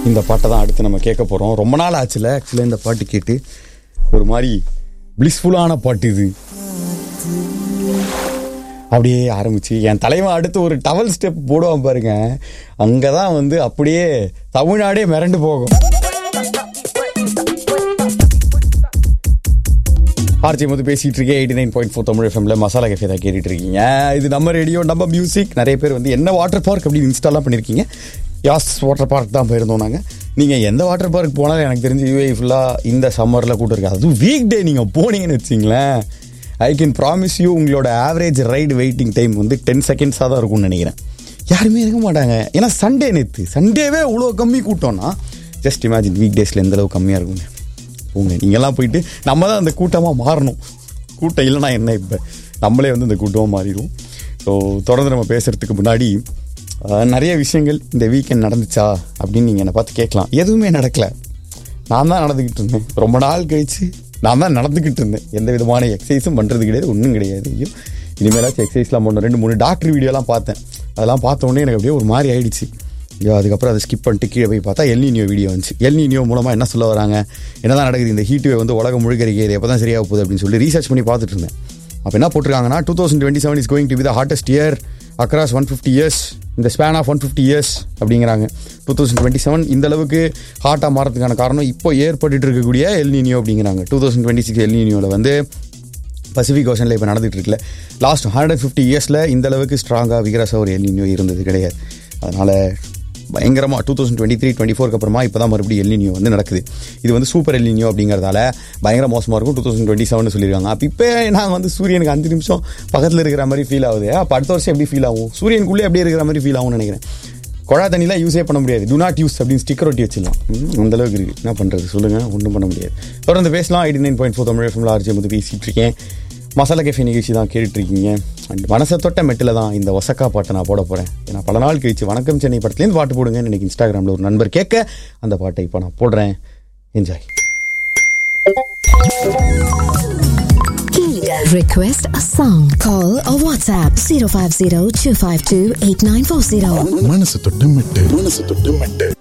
இந்த பாட்டை தான் அடுத்து நம்ம கேட்க போகிறோம் ரொம்ப நாள் ஆச்சுல ஆக்சுவலாக இந்த பாட்டு கேட்டு ஒரு மாதிரி பிளிஸ்ஃபுல்லான பாட்டு இது அப்படியே ஆரம்பிச்சு என் தலைவன் அடுத்து ஒரு டவல் ஸ்டெப் போடுவான் பாருங்க அங்கே தான் வந்து அப்படியே தமிழ்நாடே மிரண்டு போகும் ஆர்ஜி வந்து பேசிட்டு இருக்கேன் eighty nine point four Tamil எஃப்எம்ல மசாலா கஃபே தான் கேட்டுட்டு இருக்கீங்க இது நம்ம ரேடியோ நம்ம மியூசிக் நிறைய பேர் வந்து என்ன வாட்டர் பார்க் அப்படின்னு இன்ஸ்டாலாம் பண்ணியிருக்கீங்க யாஸ் வாட்டர் பார்க் தான் போயிருந்தோம் நாங்கள் நீங்கள் எந்த வாட்டர் பார்க் போனாலும் எனக்கு தெரிஞ்சு யூஏ ஃபுல்லாக இந்த சம்மரில் கூட்டம் இருக்காது அதுவும் வீக் டே நீங்கள் போனீங்கன்னு வச்சிங்களேன் ஐ கேன் ப்ராமிஸ் யூ உங்களோட ஆவரேஜ் ரைடு வெயிட்டிங் டைம் வந்து டென் செகண்ட்ஸாக தான் இருக்கும்னு நினைக்கிறேன் யாருமே இருக்க மாட்டாங்க ஏன்னா சண்டே நேற்று சண்டேவே இவ்வளோ கம்மி கூட்டம்னா ஜஸ்ட் இமேஜின் வீக் டேஸில் எந்த அளவு கம்மியாக இருக்குங்க போங்க நீங்கள்லாம் போயிட்டு நம்ம தான் அந்த கூட்டமாக மாறணும் கூட்டம் இல்லைனா என்ன இப்போ நம்மளே வந்து இந்த கூட்டமாக மாறிடுவோம் ஸோ தொடர்ந்து நம்ம பேசுகிறதுக்கு முன்னாடி அஹ், நிறைய விஷயங்கள் இந்த வீக்கெண்ட் நடந்துச்சா அப்படின்னு நீங்கள் என்னை பார்த்து கேட்கலாம் எதுவுமே நடக்கலை நான் தான் நடந்துக்கிட்டு இருந்தேன் ரொம்ப நாள் கழிச்சு நான் தான் நடந்துக்கிட்டு இருந்தேன் எந்த விதமான எக்ஸசைஸும் பண்ணுறது கிடையாது ஒன்றும் கிடையாது ஐயோ இனிமேலாச்சும் எக்ஸசைஸ்லாம் பண்ணணும் ரெண்டு மூணு டாக்டர் வீடியோலாம் பார்த்தேன் அதெல்லாம் பார்த்த உடனே எனக்கு அப்படியே ஒரு மாதிரி ஆயிடுச்சு ஐயோ அதுக்கப்புறம் அதை ஸ்கிப் பண்ணிட்டு கீழே போய் பார்த்தா எல்னினியோ வீடியோ வந்துச்சு எல்னினியோ மூலமாக என்ன சொல்ல வராங்க என்னதான் நடக்குது இந்த ஹீட் வேவ் வந்து உலகம் முழுக்க இருக்கிறது எப்போ தான் சரியாக போகுது அப்படின்னு சொல்லி ரீசர்ச் பண்ணி பார்த்துட்டு இருந்தேன் அப்போ என்ன போட்டிருக்காங்கன்னா two thousand twenty seven is going to be the hottest year across one fifty years இந்த span of one fifty years அப்படிங்கிறாங்க டூ தௌசண்ட் டுவெண்ட்டி செவன் இந்த அளவுக்கு ஹாட்டாக மாறதுக்கான காரணம் இப்போ ஏற்பட்டுட்டு இருக்கக்கூடிய எல்னினியோ அப்படிங்கிறாங்க டூ தௌசண்ட் டுவெண்ட்டி சிக்ஸ் எல்னினியோவில் வந்து பசிபிக் ஓஷனில் இப்போ நடந்துட்டு இருக்குல்ல லாஸ்ட் ஹண்ட்ரட் ஃபிஃப்டி இயர்ஸில் இந்த அளவுக்கு ஸ்ட்ராங்காக விகரஸாக ஒரு எல்னினியோ இருந்தது கிடையாது அதனால் பயங்கரமாக two thousand twenty three twenty ஃபோருக்கு அப்புறமா இப்போ தான் மறுபடியும் எல்னினியோ வந்து நடக்குது இது வந்து சூப்பர் எல்னினியோ அப்படிங்கிறதால பயங்கர மோசமாக இருக்கும் டூ தௌசண்ட் டுவெண்ட்டி செவன் சொல்லியிருக்காங்க அப்போ இப்போ நாங்கள் வந்து சூரியனுக்கு அஞ்சு நிமிஷம் பக்கத்தில் இருக்கிற மாதிரி ஃபீல் ஆகுது அப்போ அடுத்த வருஷம் எப்படி ஃபீல் ஆகும் சூரியனுக்குள்ளே அப்படியே இருக்கிற மாதிரி ஃபீல் ஆகும்னு நினைக்கிறேன் குழா தண்ணிலாம் யூஸே பண்ண முடியாது do not யூஸ் அப்படின்னு ஸ்டிக்கர் ஒட்டி வச்சிடலாம் ம், அந்த அளவுக்கு இருக்குது என்ன பண்ணுறது சொல்லுங்கள் ஒன்றும் பண்ண முடியாது தொடர்ந்து பேசலாம் eighty nine point four Tamil எஃப்எம்ல ஆர்ஜி வந்து பேசிகிட்டு இருக்கேன் மசாலா கேஃபே நிகழ்ச்சி தான் கேட்டுட்டு இருக்கீங்க அண்ட் மனசை தொட்ட மெட்டில் தான் இந்த ஒசக்கா பாட்டை நான் போட போகிறேன் ஏன்னா பல நாள் கழிச்சு வணக்கம் சென்னை படத்துலேருந்து பாட்டு போடுங்கன்னு இன்னைக்கு இன்ஸ்டாகிராமில் ஒரு நண்பர் கேட்க அந்த பாட்டை இப்போ நான் போடுறேன் enjoy Request a song. Call or WhatsApp 050 252 8940. மனசு தொட்டு மெட்டு மனசு தொட்டு மெட்டு